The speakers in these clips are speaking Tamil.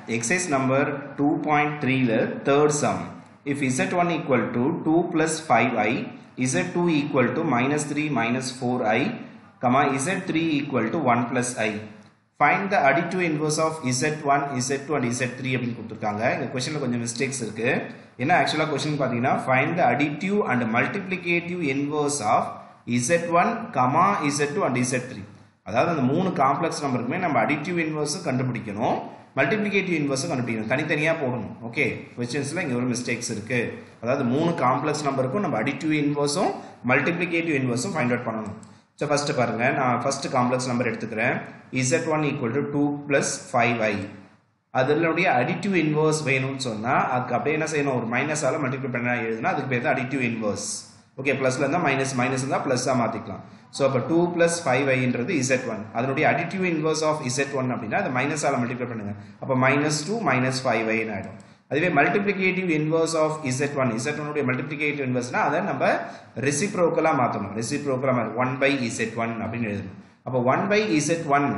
எக்ஸைஸ் நம்பர் டூ பாயிண்ட் த்ரீல third sum if Z one equal to two plus five i Z two equal to minus three minus four i comma Z three equal to one plus i find the additive inverse of Z one Z two and Z three அப்படின்னு கொடுத்துருக்காங்க இந்த கொஸ்டினில் கொஞ்சம் மிஸ்டேக்ஸ் இருக்கு ஏன்னா ஆக்சுவலாக கொஸ்டின் பார்த்தீங்கன்னா find the additive and multiplicative inverse of Z one comma Z two and Z three அதாவது அந்த மூணு காம்ப்ளெக்ஸ் நம்பருக்குமே நம்ம அடிட்டிவ் இன்வர்ஸும் கண்டுபிடிக்கணும் மல்டிப்ளிகேட்டிவ் இன்வர்ஸும் கண்டுபிடிக்கணும் தனித்தனியாக போடணும் ஓகே கொஸ்டின்ஸில் இங்கே ஒரு மிஸ்டேக்ஸ் இருக்கு அதாவது மூணு காம்ப்ளெக்ஸ் நம்பருக்கும் நம்ம அடிட்டிவ் இன்வர்ஸும் மல்டிப்ளிகேட்டிவ் இன்வர்ஸும் ஃபைண்ட் அவுட் பண்ணணும் ஸோ ஃபர்ஸ்ட் பாருங்க நான் ஃபர்ஸ்ட் காம்ப்ளெக்ஸ் நம்பர் எடுத்துக்கிறேன் Z one equal to two plus five i அதனுடைய அடிட்டிவ் இன்வர்ஸ் வேணும்னு சொன்னால் அதுக்கு அப்படியே என்ன செய்யணும் ஒரு மைனஸால் மல்டிப்ளை பண்ண எழுதுனா அதுக்கு பேர் தான் அடிட்டிவ் இன்வர்ஸ் ஓகே ப்ளஸ்ல இருந்தால் மைனஸ் மைனஸ் இருந்தால் ப்ளஸ்ஸாக மாற்றிக்கலாம் ஸோ அப்போ டூ ப்ளஸ் ஃபைவ் ஐன்றது இசட் ஒன் அதனுடைய additive inverse of Z one அப்படின்னா அதை மைனஸால் மல்டிப்ளை பண்ணுங்க அப்போ மைனஸ் டூ மைனஸ் ஃபைவ் ஐன்னு ஆகிடும் அதுவே multiplicative inverse of Z one Z ஒனுடைய மல்டிப்ளிகேட்டிவ் இன்வர்ஸ்னா அதை நம்ம ரெசிப்ரோக்கலாக மாற்றணும் ரெசிப்ரோக்கலாக மாறும் ஒன் பை இசட் ஒன் அப்படின்னு எழுதணும் அப்போ one by Z one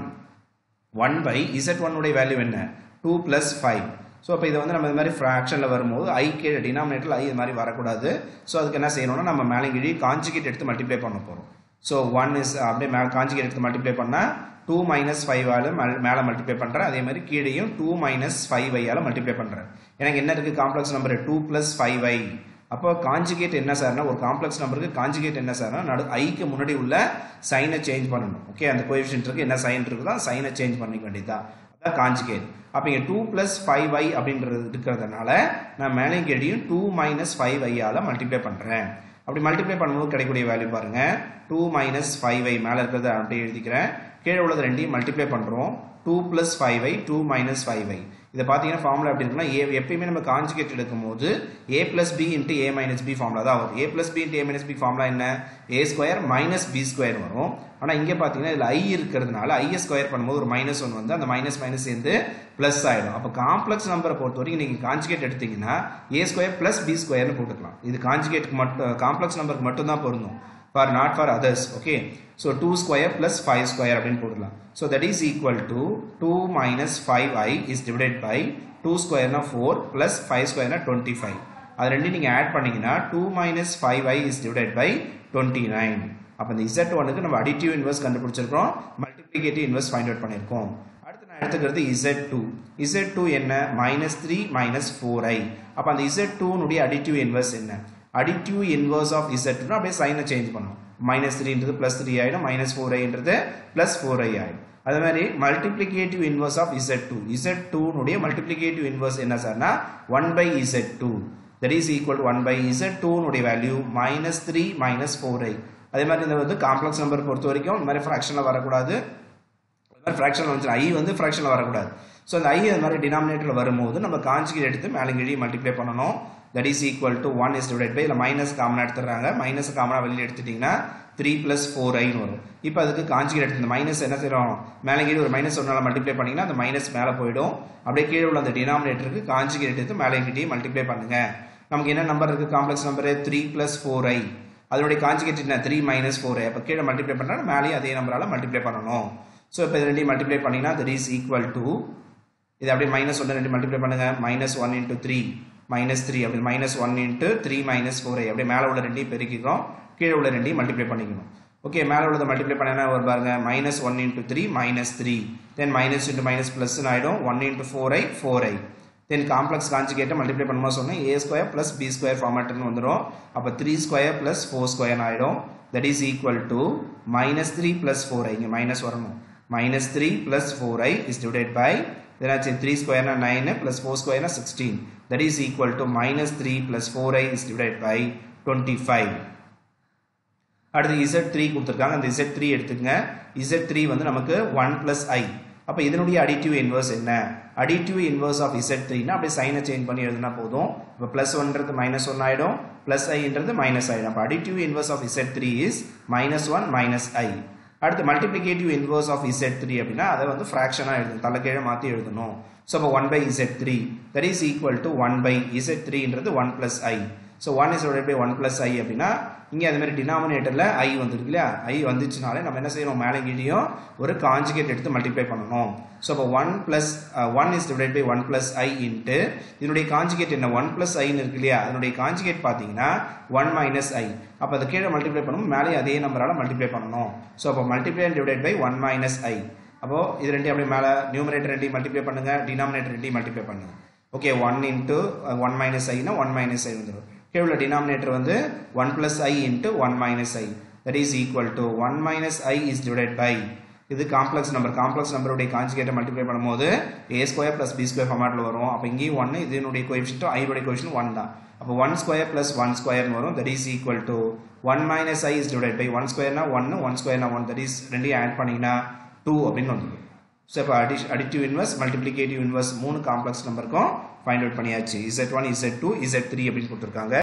one by Z ஒன்னுடைய வேல்யூ என்ன டூ ப்ளஸ் ஃபைவ் ஸோ அப்போ இதை வந்து நம்ம இந்த மாதிரி ஃப்ராக்ஷனில் வரும்போது ஐ கே டினாமினேட்டரில் ஐ இது மாதிரி வரக்கூடாது ஸோ அதுக்கு என்ன செய்யணும்னா நம்ம மேலே கீழே காஞ்சிகேட் எடுத்து மல்டிப்ளை பண்ண போகிறோம் ஸோ ஒன் இஸ் அப்படியே மே காஞ்சிகேட் எடுத்து மல்டிப்ளை பண்ணால் டூ மைனஸ் ஃபைவ் ஆல் மேலே மல்டிப்ளை பண்ணுறேன் அதே மாதிரி கீழேயும் டூ மைனஸ் ஃபைவ் ஐயால் மல்டிப்ளை பண்ணுறேன் எனக்கு என்ன இருக்குது complex number two plus five i அப்போ காஞ்சிகேட் என்ன சார்னா ஒரு காம்ப்ளெக்ஸ் நம்பருக்கு காஞ்சிகேட் என்ன சார்னா நடு ஐக்கு முன்னாடி உள்ள சைனை சேஞ்ச் பண்ணணும் ஓகே அந்த கோஎஃபிஷியன்ட் இருக்கு என்ன சைன் இருக்குதோ சைனை சேஞ்ச் பண்ணிக்க வேண்டியதா அதான் காஞ்சிகேட் அப்போ இங்கே டூ ப்ளஸ் ஃபைவ் ஐ அப்படின்றது இருக்கிறதுனால நான் மேலே கீழையும் டூ மைனஸ் ஃபைவ் ஐயால் மல்டிப்ளை பண்ணுறேன் அப்படி மல்டிப்ளை பண்ணும்போது கிடைக்கக்கூடிய வேல்யூ பாருங்க டூ மைனஸ் ஃபைவ் ஐ மேலே இருக்கிறத அப்படியே எழுதிக்கிறேன் கீழே உள்ளது ரெண்டையும் மல்டிப்ளை பண்ணுறோம் two plus five i two minus five i இதை பார்த்தீங்கன்னா ஃபார்முலா எப்படி இருக்குன்னா ஏ எப்பயுமே நம்ம காஞ்சிகேட் எடுக்கும் போது a plus b into a minus b formula தான் வரும் a plus b into a minus b formula என்ன a square minus b square வரும் ஆனால் இங்கே பார்த்தீங்கன்னா இதில் ஐ இருக்கிறதுனால ஐயை ஸ்கொயர் பண்ணும்போது ஒரு மைனஸ் ஒன் வந்து அந்த மைனஸ் மைனஸ் சேர்ந்து ப்ளஸ் ஆகிடும் அப்போ காம்ப்ளெக்ஸ் நம்பரை பொறுத்த வரைக்கும் நீங்கள் காஞ்சிகேட் எடுத்தீங்கன்னா ஏ ஸ்கொயர் ப்ளஸ் பி ஸ்கொயர்னு போட்டுக்கலாம் இது காஞ்சிகேட்டுக்கு மட்டும் காம்ப்ளெக்ஸ் நம்பருக்கு மட்டும் தான் பொருந்தும் for not for others okay so two square plus five square அப்படின்னு போடலாம் so that is equal to two minus five i is divided by two ஸ்கொயர்னா ஃபோர் ப்ளஸ் ஃபைவ் ஸ்கொயர்னா டுவெண்ட்டி ஃபைவ் அது ரெண்டு நீங்கள் ஆட் பண்ணீங்கன்னா two minus five i is divided by twenty nine அப்போ இந்த இசட் ஒனுக்கு நம்ம அடிட்டிவ் இன்வெஸ்ட் கண்டுபிடிச்சிருக்கோம் மல்டிப்ளிகேட்டிவ் இன்வெஸ்ட் ஃபைண்ட் அவுட் பண்ணியிருக்கோம் அடுத்து நான் எடுத்துக்கிறது இசட் டூ இசட் டூ என்ன minus three minus four i அப்போ அந்த இசட் டூனுடைய அடிட்டிவ் இன்வெஸ்ட் என்ன additive inverse of Z two அப்படியே சைனை சேஞ்ச் பண்ணும் மைனஸ் த்ரீன்றது ப்ளஸ் த்ரீ ஆகிடும் மைனஸ் ஃபோர் ஐன்றது ப்ளஸ் ஃபோர் ஐ ஆகிடும் அதே மாதிரி multiplicative inverse of Z two Z டூனுடைய மல்டிப்ளிகேட்டிவ் இன்வர்ஸ் என்ன சார்னா one by Z two that is equal one by Z டூனுடைய value minus three minus four i அதே மாதிரி இந்த வந்து காம்ப்ளெக்ஸ் நம்பர் பொறுத்த வரைக்கும் இந்த மாதிரி ஃப்ராக்ஷனில் வரக்கூடாது அது மாதிரி ஃப்ராக்ஷனில் வந்து ஐ வந்து ஃப்ராக்ஷனில் வரக்கூடாது ஸோ அந்த ஐ அது மாதிரி டினாமினேட்டரில் வரும்போது நம்ம காஞ்சிகேட் எடுத்து மேலே கீழே மல்டிப்ளை பண்ணணும் that is equal to one is divide by இல்லை மைனஸ் காமனாக எடுத்துடுறாங்க மைனஸ் காமனாக வெளியில் எடுத்துட்டிங்கன்னா த்ரீ ப்ளஸ் ஃபோர் ஐன்னு வரும் இப்போ அதுக்கு காஞ்சிகேட் எடுத்து இந்த மைனஸ் என்ன செய்கிறோம் மேலே கீழே ஒரு மைனஸ் ஒன்றால் மல்டிப்ளை பண்ணிங்கன்னா அந்த மைனஸ் மேலே போயிடும் அப்படியே கீழே உள்ள அந்த டினாமினேட்டருக்கு காஞ்சிகேட் எடுத்து மேலே கிட்டே மல்டிப்ளை பண்ணுங்க நமக்கு என்ன நம்பர் இருக்குது complex number three plus four i அதனுடைய காஞ்சிகேட் என்ன த்ரீ மைனஸ் ஃபோர் ஐ அப்போ கீழே மல்டிப்ளை பண்ணால் மேலேயும் அதே நம்பரால் மல்டிப்ளை பண்ணணும் ஸோ இப்போ இது ரெண்டையும் மல்டிப்ளை பண்ணிங்கன்னா தட் இஸ் ஈக்குவல் டு இது அப்படியே மைனஸ் ஒன்று ரெண்டு மல்டிப்ளை பண்ணுங்க minus one into three minus three அப்படி minus one into three minus four அப்படியே மேலே உள்ள ரெண்டையும் பெருக்கிக்கிறோம் கீழே உள்ள ரெண்டையும் மல்டிப்ளை பண்ணிக்கணும் ஓகே மேலே உள்ளதை மல்டிப்ளை பண்ணா ஒரு பாருங்க minus one into three minus three then minus into minus ப்ளஸ்னு ஆகிடும் one into four i four i then complex காஞ்சிகேட்டை மல்டிப்ளை பண்ணும்போது சொன்னேன் a square plus b square ஃபார்மேட்னு வந்துடும் அப்போ three square plus four square ஆகிடும் that is equal to minus three plus four i இங்கே மைனஸ் வரணும் minus three plus four i is divide by தெனாச்சு த்ரீ ஸ்கொயர்னா நைனு ப்ளஸ் ஃபோர் ஸ்கொயர்னா sixteen that is equal to minus three plus four i is divide by twenty five அடுத்து இசட் த்ரீ கொடுத்துருக்காங்க அந்த இசட் த்ரீ எடுத்துக்கங்க இசட் த்ரீ வந்து நமக்கு ஒன் ப்ளஸ் ஐ அப்போ இதனுடைய அடிட்டிவ் இன்வர்ஸ் என்ன அடிட்டிவ் இன்வர்ஸ் ஆஃப் இசட் த்ரீனா அப்படியே சைனை சேஞ்ச் பண்ணி எழுதுனா போதும் இப்போ ப்ளஸ் ஒன்றது மைனஸ் ஒன் ஆகிடும் ப்ளஸ் ஐன்றது மைனஸ் ஆகிடும் அப்போ additive inverse of Z three is minus one minus i அடுத்து multiplicative inverse of Z three அப்படின்னா அதை வந்து ஃப்ராக்ஷனாக எழுதணும் தலைக்கீழே மாற்றி எழுதணும் ஸோ அப்போ one by Z three that is equal to one by Z த்ரீன்றது one plus i so one is divide by one plus i அப்படின்னா இங்கே அது மாதிரி டினாமினேட்டரில் ஐ வந்துருக்கு இல்லையா ஐ வந்துச்சுனாலே நம்ம என்ன செய்யணும் மேலே கீழேயும் ஒரு காஞ்சுகேட் எடுத்து மல்டிப்ளை பண்ணணும் ஸோ அப்போ one plus one is divide by one plus i into இதனுடைய காஞ்சுகேட் என்ன ஒன் ப்ளஸ் ஐன்னு இருக்கு இல்லையா அதனுடைய காஞ்சுகேட் பார்த்தீங்கன்னா ஒன் மைனஸ் ஐ அப்போ அது கீழே மல்டிப்ளை பண்ணணும் மேலே அதே நம்பரால் மல்டிப்ளை பண்ணணும் ஸோ அப்போ multiply divide by one minus i அப்போ இது ரெண்டையும் அப்படியே மேலே நியூமரேட்டர் ரெண்டையும் மல்டிப்ளை பண்ணுங்க டினாமினேட்டர் ரெண்டையும் மல்டிப்ளை பண்ணுங்க okay one into one minus ஐனா ஒன் மைனஸ் ஐ வந்துடும் கீழே உள்ள டினாமினேட்டர் வந்து one plus i into one minus i that is equal to one minus i is divide by இது காம்ப்ளெக்ஸ் நம்பர் காம்ப்ளெக்ஸ் நம்பருடைய கான்ஜுகேட்டை மல்டிப்ளை பண்ணும்போது a square plus b square ஃபார்மேட்டில் வரும் அப்போ இங்கேயும் ஒன்று இதனுடைய கோஎஃபிஷியன்ட்டும் ஐனுடைய கோஎஃபிஷியன்ட் ஒன் தான் அப்போ ஒன் ஸ்கொயர் பிளஸ் ஒன் ஸ்கொயர்னு வரும் that is equal to one minus i is divide by one ஸ்கொயர்னா ஒன்று ஒன் ஸ்கொயர்னா ஒன் தட் இஸ் ரெண்டையும் ஆட் பண்ணிங்கன்னா டூ அப்படின்னு வந்துடும் ஸோ இப்போ அடி அடிட்டிவ் இன்வெர்ஸ் மல்டிப்ளிகேட்டிவ் இன்வெர்ஸ் மூணு காம்ப்ளெக்ஸ் நம்பருக்கும் ஃபைண்ட் அவுட் பண்ணியாச்சு Z one Z two Z three அப்படின்னு கொடுத்துருக்காங்க